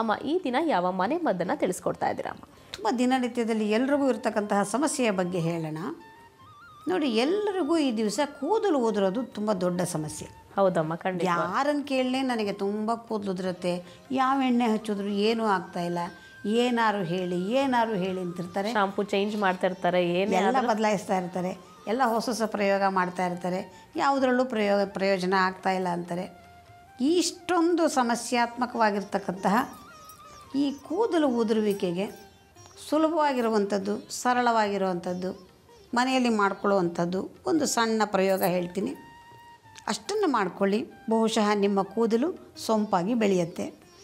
ಅಮ್ಮ ಈ ದಿನ ಯಾವ ಮನೆ ಮದ್ದನ್ನು ತಿಳಿಸ್ಕೊಡ್ತಾ ಇದ್ದೀರಾ ಅಮ್ಮ ತುಂಬ ದಿನನಿತ್ಯದಲ್ಲಿ ಎಲ್ರಿಗೂ ಇರತಕ್ಕಂತಹ ಸಮಸ್ಯೆಯ ಬಗ್ಗೆ ಹೇಳೋಣ ನೋಡಿ ಎಲ್ಲರಿಗೂ ಈ ದಿವಸ ಕೂದಲು ಉದುರೋದು ತುಂಬ ದೊಡ್ಡ ಸಮಸ್ಯೆ ಹೌದಮ್ಮ ಖಂಡಿತ ಯಾರನ್ನು ಕೇಳಲೇ ನನಗೆ ತುಂಬ ಕೂದಲು ಉದುರುತ್ತೆ ಯಾವ ಎಣ್ಣೆ ಹಚ್ಚಿದ್ರು ಏನೂ ಆಗ್ತಾ ಇಲ್ಲ ಏನಾರು ಹೇಳಿ ಏನಾರು ಹೇಳಿ ಅಂತಿರ್ತಾರೆ ಶಾಂಪೂ ಚೇಂಜ್ ಮಾಡ್ತಾ ಇರ್ತಾರೆ ಏನೇ ಎಲ್ಲ ಬದಲಾಯಿಸ್ತಾ ಇರ್ತಾರೆ ಎಲ್ಲ ಹೊಸ ಹೊಸ ಪ್ರಯೋಗ ಮಾಡ್ತಾ ಇರ್ತಾರೆ ಯಾವುದರಲ್ಲೂ ಪ್ರಯೋಗ ಪ್ರಯೋಜನ ಆಗ್ತಾ ಇಲ್ಲ ಅಂತಾರೆ ಇಷ್ಟೊಂದು ಸಮಸ್ಯಾತ್ಮಕವಾಗಿರ್ತಕ್ಕಂತಹ ಈ ಕೂದಲು ಉದುರುವಿಕೆಗೆ ಸುಲಭವಾಗಿರುವಂಥದ್ದು ಸರಳವಾಗಿರುವಂಥದ್ದು ಮನೆಯಲ್ಲಿ ಮಾಡ್ಕೊಳ್ಳುವಂಥದ್ದು ಒಂದು ಸಣ್ಣ ಪ್ರಯೋಗ ಹೇಳ್ತೀನಿ ಅಷ್ಟನ್ನು ಮಾಡ್ಕೊಳ್ಳಿ ಬಹುಶಃ ನಿಮ್ಮ ಕೂದಲು ಸೊಂಪಾಗಿ ಬೆಳೆಯುತ್ತೆ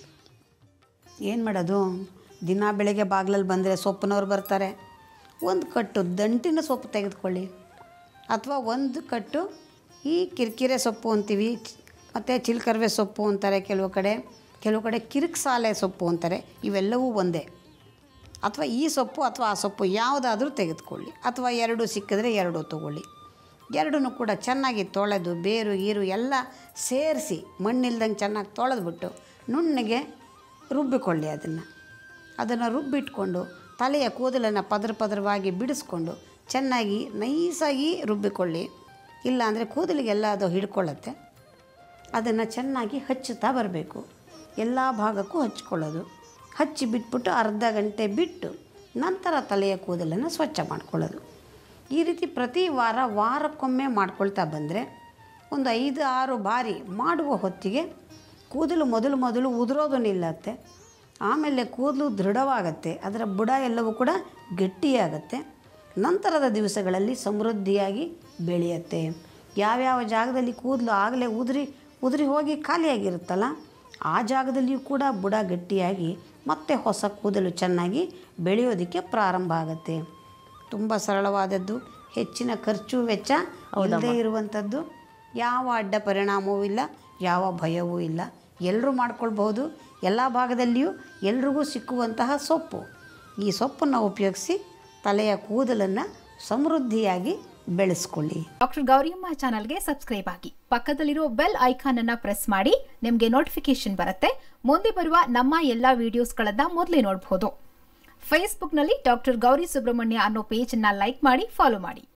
ಏನು ಮಾಡೋದು ದಿನ ಬೆಳಗ್ಗೆ ಬಾಗಿಲಲ್ಲಿ ಬಂದರೆ ಸೊಪ್ಪಿನವ್ರು ಬರ್ತಾರೆ ಒಂದು ಕಟ್ಟು ದಂಟಿನ ಸೊಪ್ಪು ತೆಗೆದುಕೊಳ್ಳಿ ಅಥವಾ ಒಂದು ಕಟ್ಟು ಈ ಕಿರಿಕಿರೆ ಸೊಪ್ಪು ಅಂತೀವಿ ಮತ್ತು ಚಿಲ್ಕರ್ವೆ ಸೊಪ್ಪು ಅಂತಾರೆ ಕೆಲವು ಕಡೆ ಕೆಲವು ಕಡೆ ಕಿರಿಕ್ಸಾಲೆ ಸೊಪ್ಪು ಅಂತಾರೆ ಇವೆಲ್ಲವೂ ಒಂದೇ ಅಥವಾ ಈ ಸೊಪ್ಪು ಅಥವಾ ಆ ಸೊಪ್ಪು ಯಾವುದಾದ್ರೂ ತೆಗೆದುಕೊಳ್ಳಿ ಅಥವಾ ಎರಡು ಸಿಕ್ಕಿದ್ರೆ ಎರಡು ತೊಗೊಳ್ಳಿ ಎರಡನ್ನೂ ಕೂಡ ಚೆನ್ನಾಗಿ ತೊಳೆದು ಬೇರು ಗೀರು ಎಲ್ಲ ಸೇರಿಸಿ ಮಣ್ಣಿಲ್ದಂಗೆ ಚೆನ್ನಾಗಿ ತೊಳೆದ್ಬಿಟ್ಟು ನುಣ್ಣಗೆ ರುಬ್ಬಿಕೊಳ್ಳಿ ಅದನ್ನು ಅದನ್ನು ರುಬ್ಬಿಟ್ಕೊಂಡು ತಲೆಯ ಕೂದಲನ್ನು ಪದರ ಪದರವಾಗಿ ಬಿಡಿಸ್ಕೊಂಡು ಚೆನ್ನಾಗಿ ನೈಸಾಗಿ ರುಬ್ಬಿಕೊಳ್ಳಿ ಇಲ್ಲಾಂದರೆ ಕೂದಲಿಗೆಲ್ಲ ಅದು ಹಿಡ್ಕೊಳ್ಳುತ್ತೆ ಅದನ್ನು ಚೆನ್ನಾಗಿ ಹಚ್ಚುತ್ತಾ ಬರಬೇಕು ಎಲ್ಲ ಭಾಗಕ್ಕೂ ಹಚ್ಕೊಳ್ಳೋದು ಹಚ್ಚಿ ಬಿಟ್ಬಿಟ್ಟು ಅರ್ಧ ಗಂಟೆ ಬಿಟ್ಟು ನಂತರ ತಲೆಯ ಕೂದಲನ್ನು ಸ್ವಚ್ಛ ಮಾಡ್ಕೊಳ್ಳೋದು ಈ ರೀತಿ ಪ್ರತಿ ವಾರ ವಾರಕ್ಕೊಮ್ಮೆ ಮಾಡ್ಕೊಳ್ತಾ ಬಂದರೆ ಒಂದು ಐದು ಆರು ಬಾರಿ ಮಾಡುವ ಹೊತ್ತಿಗೆ ಕೂದಲು ಮೊದಲು ಮೊದಲು ಉದುರೋದು ನಿಲ್ಲತ್ತೆ ಆಮೇಲೆ ಕೂದಲು ದೃಢವಾಗತ್ತೆ ಅದರ ಬುಡ ಎಲ್ಲವೂ ಕೂಡ ಗಟ್ಟಿಯಾಗತ್ತೆ ನಂತರದ ದಿವಸಗಳಲ್ಲಿ ಸಮೃದ್ಧಿಯಾಗಿ ಬೆಳೆಯುತ್ತೆ ಯಾವ್ಯಾವ ಜಾಗದಲ್ಲಿ ಕೂದಲು ಆಗಲೇ ಉದುರಿ ಉದುರಿ ಹೋಗಿ ಖಾಲಿಯಾಗಿರುತ್ತಲ್ಲ ಆ ಜಾಗದಲ್ಲಿಯೂ ಕೂಡ ಬುಡ ಗಟ್ಟಿಯಾಗಿ ಮತ್ತೆ ಹೊಸ ಕೂದಲು ಚೆನ್ನಾಗಿ ಬೆಳೆಯೋದಕ್ಕೆ ಪ್ರಾರಂಭ ಆಗುತ್ತೆ ತುಂಬ ಸರಳವಾದದ್ದು ಹೆಚ್ಚಿನ ಖರ್ಚು ವೆಚ್ಚ ಇಲ್ಲದೇ ಇರುವಂಥದ್ದು ಯಾವ ಅಡ್ಡ ಪರಿಣಾಮವೂ ಇಲ್ಲ ಯಾವ ಭಯವೂ ಇಲ್ಲ ಎಲ್ಲರೂ ಮಾಡ್ಕೊಳ್ಬಹುದು ಎಲ್ಲ ಭಾಗದಲ್ಲಿಯೂ ಎಲ್ರಿಗೂ ಸಿಕ್ಕುವಂತಹ ಸೊಪ್ಪು ಈ ಸೊಪ್ಪನ್ನು ಉಪಯೋಗಿಸಿ ತಲೆಯ ಕೂದಲನ್ನು ಸಮೃದ್ಧಿಯಾಗಿ ಬೆಳೆಸ್ಕೊಳ್ಳಿ ಡಾಕ್ಟರ್ ಗೌರಿಯಮ್ಮ ಚಾನಲ್ಗೆ ಸಬ್ಸ್ಕ್ರೈಬ್ ಆಗಿ ಪಕ್ಕದಲ್ಲಿರೋ ಬೆಲ್ ಐಕಾನ್ ಅನ್ನ ಪ್ರೆಸ್ ಮಾಡಿ ನಿಮಗೆ ನೋಟಿಫಿಕೇಶನ್ ಬರುತ್ತೆ ಮುಂದೆ ಬರುವ ನಮ್ಮ ಎಲ್ಲಾ ವಿಡಿಯೋಸ್ಗಳನ್ನ ಮೊದಲೇ ನೋಡಬಹುದು ಫೇಸ್ಬುಕ್ನಲ್ಲಿ ಡಾಕ್ಟರ್ ಗೌರಿ ಸುಬ್ರಹ್ಮಣ್ಯ ಅನ್ನೋ ಪೇಜ್ ಅನ್ನ ಲೈಕ್ ಮಾಡಿ ಫಾಲೋ ಮಾಡಿ